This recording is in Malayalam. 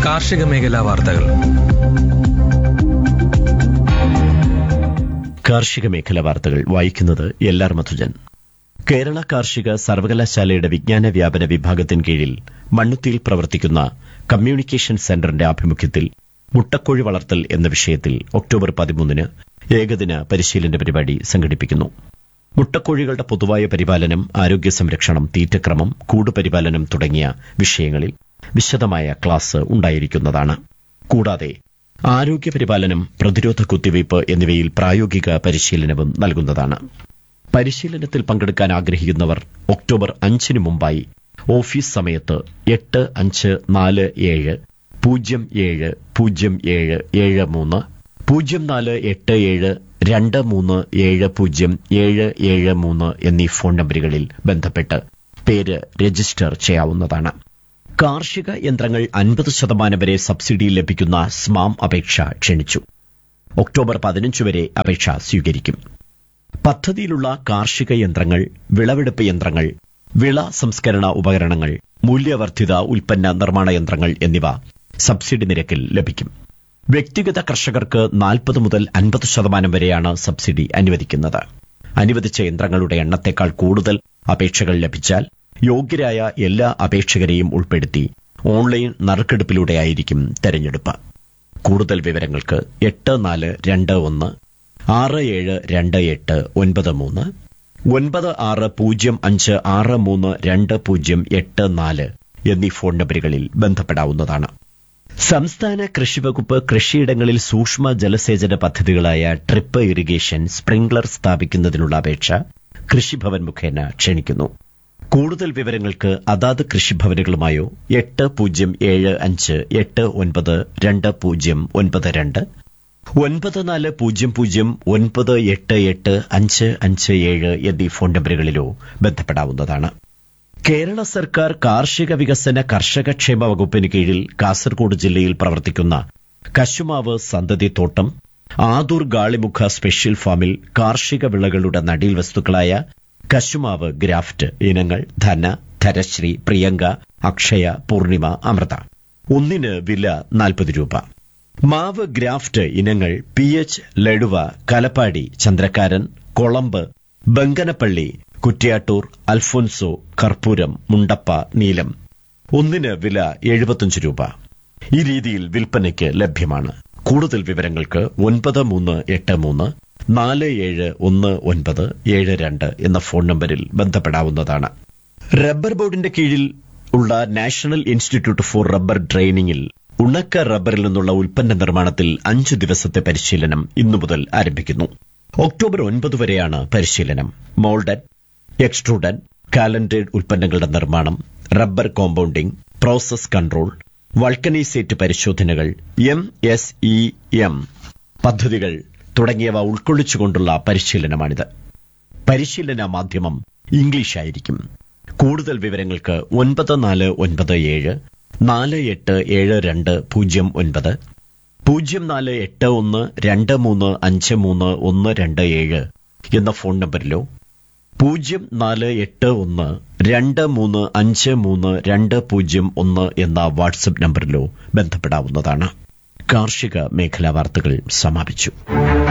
കാർഷിക മേഖലാ വാർത്തകൾ കാർഷിക മേഖല വാർത്തകൾ വായിക്കുന്നത് എൽ ആർ മധുജൻ കേരള കാർഷിക സർവകലാശാലയുടെ വിജ്ഞാന വ്യാപന വിഭാഗത്തിന് കീഴിൽ മണ്ണുത്തിയിൽ പ്രവർത്തിക്കുന്ന കമ്മ്യൂണിക്കേഷൻ സെന്ററിന്റെ ആഭിമുഖ്യത്തിൽ മുട്ടക്കോഴി വളർത്തൽ എന്ന വിഷയത്തിൽ ഒക്ടോബർ പതിമൂന്നിന് ഏകദിന പരിശീലന പരിപാടി സംഘടിപ്പിക്കുന്നു മുട്ടക്കോഴികളുടെ പൊതുവായ പരിപാലനം ആരോഗ്യ സംരക്ഷണം തീറ്റക്രമം കൂടുപരിപാലനം തുടങ്ങിയ വിഷയങ്ങളിൽ വിശദമായ ക്ലാസ് ഉണ്ടായിരിക്കുന്നതാണ് കൂടാതെ ആരോഗ്യ പരിപാലനം പ്രതിരോധ കുത്തിവയ്പ് എന്നിവയിൽ പ്രായോഗിക പരിശീലനവും നൽകുന്നതാണ് പരിശീലനത്തിൽ പങ്കെടുക്കാൻ ആഗ്രഹിക്കുന്നവർ ഒക്ടോബർ അഞ്ചിന് മുമ്പായി ഓഫീസ് സമയത്ത് എട്ട് അഞ്ച് നാല് ഏഴ് പൂജ്യം ഏഴ് പൂജ്യം ഏഴ് ഏഴ് മൂന്ന് പൂജ്യം നാല് എട്ട് ഏഴ് രണ്ട് മൂന്ന് ഏഴ് പൂജ്യം ഏഴ് ഏഴ് മൂന്ന് എന്നീ ഫോൺ നമ്പറുകളിൽ ബന്ധപ്പെട്ട് പേര് രജിസ്റ്റർ ചെയ്യാവുന്നതാണ് കാർഷിക യന്ത്രങ്ങൾ അൻപത് ശതമാനം വരെ സബ്സിഡി ലഭിക്കുന്ന സ്മാം അപേക്ഷ ക്ഷണിച്ചു ഒക്ടോബർ പതിനഞ്ച് വരെ അപേക്ഷ സ്വീകരിക്കും പദ്ധതിയിലുള്ള കാർഷിക യന്ത്രങ്ങൾ വിളവെടുപ്പ് യന്ത്രങ്ങൾ വിള സംസ്കരണ ഉപകരണങ്ങൾ മൂല്യവർദ്ധിത ഉൽപ്പന്ന നിർമ്മാണ യന്ത്രങ്ങൾ എന്നിവ സബ്സിഡി നിരക്കിൽ ലഭിക്കും വ്യക്തിഗത കർഷകർക്ക് നാൽപ്പത് മുതൽ അൻപത് ശതമാനം വരെയാണ് സബ്സിഡി അനുവദിക്കുന്നത് അനുവദിച്ച യന്ത്രങ്ങളുടെ എണ്ണത്തേക്കാൾ കൂടുതൽ അപേക്ഷകൾ ലഭിച്ചാൽ യോഗ്യരായ എല്ലാ അപേക്ഷകരെയും ഉൾപ്പെടുത്തി ഓൺലൈൻ നറുക്കെടുപ്പിലൂടെയായിരിക്കും തെരഞ്ഞെടുപ്പ് കൂടുതൽ വിവരങ്ങൾക്ക് എട്ട് നാല് രണ്ട് ഒന്ന് ആറ് ഏഴ് രണ്ട് എട്ട് ഒൻപത് മൂന്ന് ഒൻപത് ആറ് പൂജ്യം അഞ്ച് ആറ് മൂന്ന് രണ്ട് പൂജ്യം എട്ട് നാല് എന്നീ ഫോൺ നമ്പറുകളിൽ ബന്ധപ്പെടാവുന്നതാണ് സംസ്ഥാന കൃഷിവകുപ്പ് കൃഷിയിടങ്ങളിൽ സൂക്ഷ്മ ജലസേചന പദ്ധതികളായ ട്രിപ്പ് ഇറിഗേഷൻ സ്പ്രിംഗ്ലർ സ്ഥാപിക്കുന്നതിനുള്ള അപേക്ഷ കൃഷിഭവൻ മുഖേന ക്ഷണിക്കുന്നു കൂടുതൽ വിവരങ്ങൾക്ക് അതാത് കൃഷിഭവനുകളുമായോ എട്ട് പൂജ്യം ഏഴ് അഞ്ച് എട്ട് ഒൻപത് രണ്ട് പൂജ്യം ഒൻപത് രണ്ട് ഒൻപത് നാല് പൂജ്യം പൂജ്യം ഒൻപത് എട്ട് എട്ട് അഞ്ച് അഞ്ച് ഏഴ് എന്നീ ഫോൺ നമ്പറുകളിലോ ബന്ധപ്പെടാവുന്നതാണ് കേരള സർക്കാർ കാർഷിക വികസന കർഷക ക്ഷേമ വകുപ്പിന് കീഴിൽ കാസർഗോഡ് ജില്ലയിൽ പ്രവർത്തിക്കുന്ന കശുമാവ് സന്തതി തോട്ടം ആദൂർ ഗാളിമുഖ സ്പെഷ്യൽ ഫാമിൽ കാർഷിക വിളകളുടെ നടീൽ വസ്തുക്കളായ കശുമാവ് ഗ്രാഫ്റ്റ് ഇനങ്ങൾ ധന ധരശ്രീ പ്രിയങ്ക അക്ഷയ പൂർണിമ അമൃത ഒന്നിന് വില നാൽപ്പത് രൂപ മാവ് ഗ്രാഫ്റ്റ് ഇനങ്ങൾ പി എച്ച് ലഡുവ കലപ്പാടി ചന്ദ്രക്കാരൻ കൊളമ്പ് ബങ്കനപ്പള്ളി കുറ്റ്യാട്ടൂർ അൽഫോൻസോ കർപ്പൂരം മുണ്ടപ്പ നീലം ഒന്നിന് വില എഴുപത്തിയഞ്ച് രൂപ ഈ രീതിയിൽ വിൽപ്പനയ്ക്ക് ലഭ്യമാണ് കൂടുതൽ വിവരങ്ങൾക്ക് ഒൻപത് മൂന്ന് എട്ട് മൂന്ന് നാല് ഏഴ് ഒന്ന് ഒൻപത് ഏഴ് രണ്ട് എന്ന ഫോൺ നമ്പറിൽ ബന്ധപ്പെടാവുന്നതാണ് റബ്ബർ ബോർഡിന്റെ കീഴിൽ ഉള്ള നാഷണൽ ഇൻസ്റ്റിറ്റ്യൂട്ട് ഫോർ റബ്ബർ ട്രെയിനിങ്ങിൽ ഉണക്ക റബ്ബറിൽ നിന്നുള്ള ഉൽപ്പന്ന നിർമ്മാണത്തിൽ അഞ്ച് ദിവസത്തെ പരിശീലനം ഇന്നു മുതൽ ആരംഭിക്കുന്നു ഒക്ടോബർ ഒൻപത് വരെയാണ് പരിശീലനം മോൾഡൻ എക്സ്ട്രൂഡൻ കാലൻഡേഡ് ഉൽപ്പന്നങ്ങളുടെ നിർമ്മാണം rubber compounding process control vulcanisate പരിശോധനകൾ എം എസ് ഇ എം പദ്ധതികൾ തുടങ്ങിയവ ഉൾക്കൊള്ളിച്ചുകൊണ്ടുള്ള പരിശീലനമാണിത് പരിശീലന മാധ്യമം ഇംഗ്ലീഷായിരിക്കും കൂടുതൽ വിവരങ്ങൾക്ക് ഒൻപത് നാല് ഒൻപത് ഏഴ് നാല് എട്ട് ഏഴ് രണ്ട് പൂജ്യം ഒൻപത് പൂജ്യം നാല് എട്ട് ഒന്ന് രണ്ട് മൂന്ന് അഞ്ച് മൂന്ന് ഒന്ന് രണ്ട് ഏഴ് എന്ന ഫോൺ നമ്പറിലോ പൂജ്യം നാല് എട്ട് ഒന്ന് രണ്ട് മൂന്ന് അഞ്ച് മൂന്ന് രണ്ട് പൂജ്യം ഒന്ന് എന്ന വാട്സപ്പ് നമ്പറിലോ ബന്ധപ്പെടാവുന്നതാണ് കാർഷിക മേഖലാ വാർത്തകൾ സമാപിച്ചു